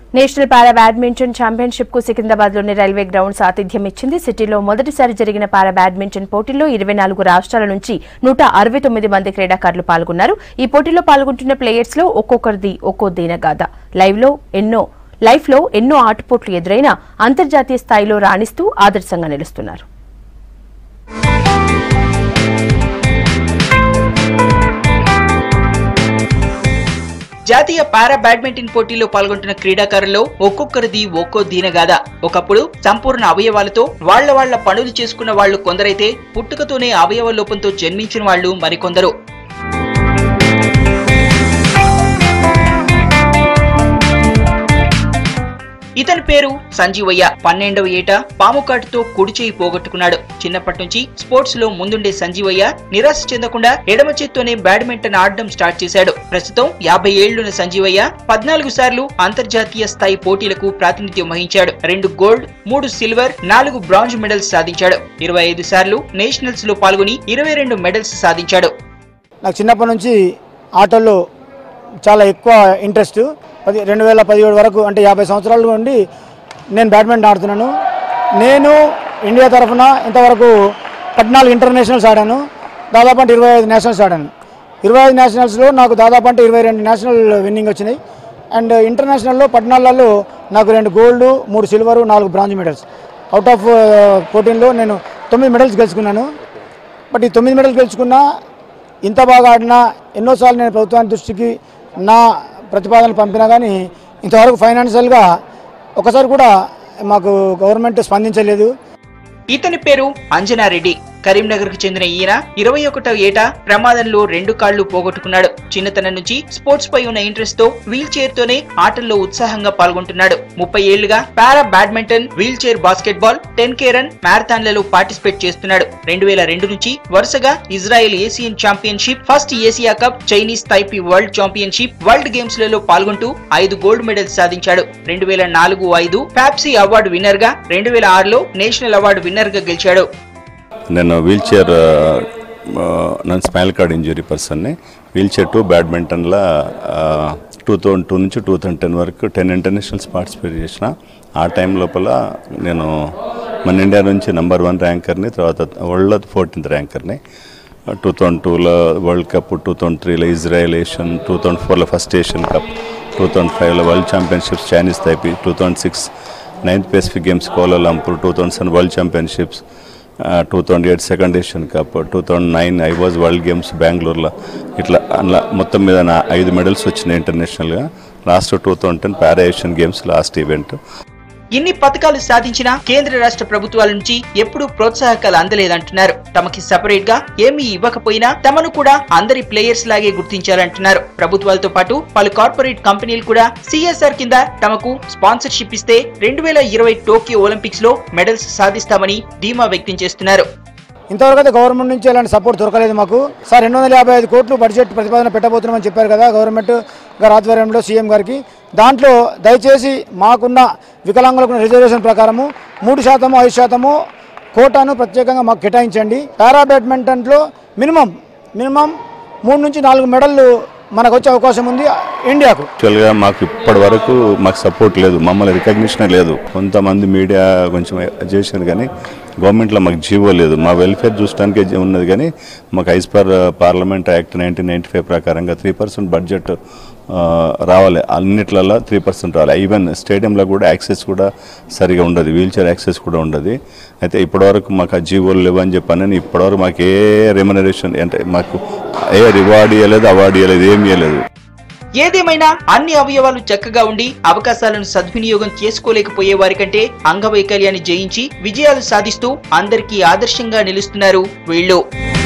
national పారా badminton championship కు సికింద్రాబాద్ లోని railway ground ఆతిథ్యం ఇచ్చింది సిటీలో మొదటిసారి జరిగిన పారా బ్యాడ్మింటన్ పోటీల్లో ఇరవై నాలుగు రాష్ట్రాల నుంచి నూట అరవై తొమ్మిది మంది క్రీడాకారులు పాల్గొన్నారు ఈ పోటీలో పాల్గొంటున్న ప్లేయర్స్ లో ఒక్కొక్కరిది ఒక్కో దీనగాథ లైవ్ లో ఎన్నో లైఫ్ లో ఎన్నో ఆటుపోట్లు ఎదురైనా అంతర్జాతీయ స్థాయిలో రాణిస్తూ ఆదర్శంగా నిలుస్తున్నారు జాతీయ పారా బ్యాడ్మింటన్ పోటీలో పాల్గొంటున్న క్రీడాకారుల్లో ఒక్కొక్కరిది ఒక్కో దీనగాథ ఒకప్పుడు సంపూర్ణ అవయవాలతో వాళ్ళ వాళ్ళ పనులు చేసుకున్న వాళ్ళు కొందరైతే పుట్టుకతోనే అవయవ లోపంతో జన్మించిన వాళ్ళు మరికొందరు ఇతని పేరు సంజీవయ్య పన్నెండవ ఏట పాముకాటుతో కుడి చేయి పోగొట్టుకున్నాడు చిన్నప్పటి నుంచి స్పోర్ట్స్ లో ముందుండే సంజీవయ్య నిరాశ చెందకుండా ఎడమ చేత్తోనే బ్యాడ్మింటన్ ఆడడం స్టార్ట్ చేశాడు ప్రస్తుతం యాభై ఏళ్లున్న సంజీవయ్య పద్నాలుగు సార్లు అంతర్జాతీయ స్థాయి పోటీలకు ప్రాతినిధ్యం వహించాడు రెండు గోల్డ్ మూడు సిల్వర్ నాలుగు బ్రాంజ్ మెడల్స్ సాధించాడు ఇరవై ఐదు సార్లు నేషనల్స్ లో పాల్గొని ఇరవై రెండు మెడల్స్ సాధించాడు నాకు చిన్నప్పటి నుంచి ఆటల్లో చాలా ఎక్కువ ఇంట్రెస్ట్ పది రెండు వేల పదిహేడు వరకు అంటే యాభై సంవత్సరాల నుండి నేను బ్యాడ్మింటన్ ఆడుతున్నాను నేను ఇండియా తరఫున ఇంతవరకు పద్నాలుగు ఇంటర్నేషనల్స్ ఆడాను దాదాపు అంటే ఇరవై ఐదు నేషనల్స్ ఆడాను ఇరవై ఐదు నేషనల్స్లో నాకు దాదాపు అంటే ఇరవై రెండు నేషనల్ విన్నింగ్ వచ్చినాయి అండ్ ఇంటర్నేషనల్లో పద్నాలుగులలో నాకు రెండు గోల్డ్ మూడు సిల్వరు నాలుగు బ్రాంజ్ మెడల్స్ అవుట్ ఆఫ్ ఫోర్టీన్లో నేను తొమ్మిది మెడల్స్ గెలుచుకున్నాను బట్ ఈ తొమ్మిది మెడల్స్ గెలుచుకున్నా ఇంత బాగా ఆడినా ఎన్నోసార్లు నేను ప్రభుత్వాన్ని దృష్టికి నా ప్రతిపాదనలు పంపినా కానీ ఇంతవరకు ఫైనాన్షియల్గా ఒకసారి కూడా మాకు గవర్నమెంట్ స్పందించలేదు ఇతని పేరు అంజనారెడ్డి కరీంనగర్ కు చెందిన ఈయన ఇరవై ఒకటో ఏట ప్రమాదంలో రెండు కాళ్లు పోగొట్టుకున్నాడు చిన్నతనం నుంచి స్పోర్ట్స్ పై ఉన్న ఇంట్రెస్ట్ తో వీల్ చైర్ తోనే ఆటల్లో ఉత్సాహంగా పాల్గొంటున్నాడు ముప్పై ఏళ్లుగా para badminton wheelchair basketball ten K run మ్యారథాన్లలో పార్టిసిపేట్ చేస్తున్నాడు రెండు వేల రెండు నుంచి వరుసగా Israel Asian championship first Asia cup Chinese Taipei world championship world games లలో పాల్గొంటూ ఐదు గోల్డ్ మెడల్స్ సాధించాడు రెండు వేల నాలుగు ఐదు ఫ్యాప్సీ అవార్డు విన్నర్ గా రెండు వేల ఆరులో నేషనల్ అవార్డు విన్నర్ గా గెలిచాడు నేను వీల్ చైర్ నన్ను స్పైనల్ కార్డ్ ఇంజురీ పర్సన్ని వీల్ చైర్ టూ బ్యాడ్మింటన్లో టూ థౌజండ్ టూ నుంచి టూ థౌజండ్ టెన్ వరకు టెన్ ఇంటర్నేషనల్స్ పార్టిసిపేట్ చేసిన ఆ టైం లోపల నేను మన ఇండియా నుంచి నెంబర్ వన్ ర్యాంకర్ని తర్వాత వరల్డ్లో ఫోర్టీన్త్ ర్యాంకర్ని టూ థౌజండ్ టూలో వరల్డ్ కప్ టూ థౌజండ్ త్రీలో ఇజ్రాయెల్ ఏషియన్ టూ థౌజండ్ ఫోర్లో first Asian cup two thousand ఫైవ్లో world championships Chinese Taipei two thousand six ninth pacific games Kuala Lumpur two thousand seven world championships two thousand eight second Asian cup two thousand nine I was world games బెంగళూరులో ఇట్లా అలా మొత్తం మీద నా ఐదు medals వచ్చినాయి ఇంటర్నేషనల్గా last two thousand ten para Asian games last event ఇన్ని పథకాలు సాధించినా కేంద్ర రాష్ట్ర ప్రభుత్వాల నుంచి ఎప్పుడూ ప్రోత్సాహకాలు అందలేదంటున్నారు తమకి సపరేట్ గా ఏమీ ఇవ్వకపోయినా తమను కూడా అందరి ప్లేయర్స్ లాగే గుర్తించాలంటున్నారు ప్రభుత్వాలతో పాటు పలు కార్పొరేట్ కంపెనీలు కూడా సిఎస్ఆర్ కింద తమకు స్పాన్సర్షిప్ ఇస్తే రెండు వేల ఇరవై టోక్యో ఒలింపిక్స్ లో మెడల్స్ సాధిస్తామని ధీమా వ్యక్తం చేస్తున్నారు ఇంతవరకు అయితే గవర్నమెంట్ నుంచి ఎలాంటి సపోర్ట్ దొరకలేదు మాకు సార్ రెండు వందల యాభై ఐదు కోట్లు బడ్జెట్ ప్రతిపాదన పెట్టబోతున్నామని చెప్పారు కదా గవర్నమెంట్ గారి ఆధ్వర్యంలో సీఎం గారికి దాంట్లో దయచేసి మాకున్న వికలాంగులకు రిజర్వేషన్ ప్రకారము మూడు శాతము ఐదు శాతము కోటాను ప్రత్యేకంగా మాకు కేటాయించండి పారా బ్యాడ్మింటన్లో మినిమం మినిమం మూడు నుంచి నాలుగు మెడళ్ళు మనకు వచ్చే అవకాశం ఉంది ఇండియాకు యాక్చువల్గా మాకు ఇప్పటి వరకు మాకు సపోర్ట్ లేదు మమ్మల్ని రికగ్నిషన్ లేదు కొంతమంది మీడియా కొంచెం చేశారు కానీ గవర్నమెంట్లో మాకు జీవో లేదు మా వెల్ఫేర్ చూడటానికే జీ- ఉన్నది కానీ మాకు as per parliament act nineteen ninety five ప్రకారంగా త్రీ పర్సెంట్ బడ్జెట్ రావాలి అన్నిట్లలో త్రీ పర్సెంట్ రావాలి ఈవెన్ స్టేడియంలో కూడా యాక్సెస్ కూడా సరిగా ఉండదు వీల్ చైర్ యాక్సెస్ కూడా ఉండదు అయితే ఇప్పటివరకు మాకు ఆ జీవోలు లేవు అని చెప్పాను ఇప్పటివరకు మాకు ఏ రెమ్యునరేషన్ అంటే మాకు ఏ రివార్డ్ ఇవ్వలేదు అవార్డు ఇవ్వలేదు ఏమి ఇవ్వలేదు ఏదేమైనా అన్ని అవయవాలు చక్కగా ఉండి అవకాశాలను సద్వినియోగం చేసుకోలేకపోయే వారికంటే అంగవైకల్యాన్ని జయించి విజయాలు సాధిస్తూ అందరికీ ఆదర్శంగా నిలుస్తున్నారు వీళ్ళు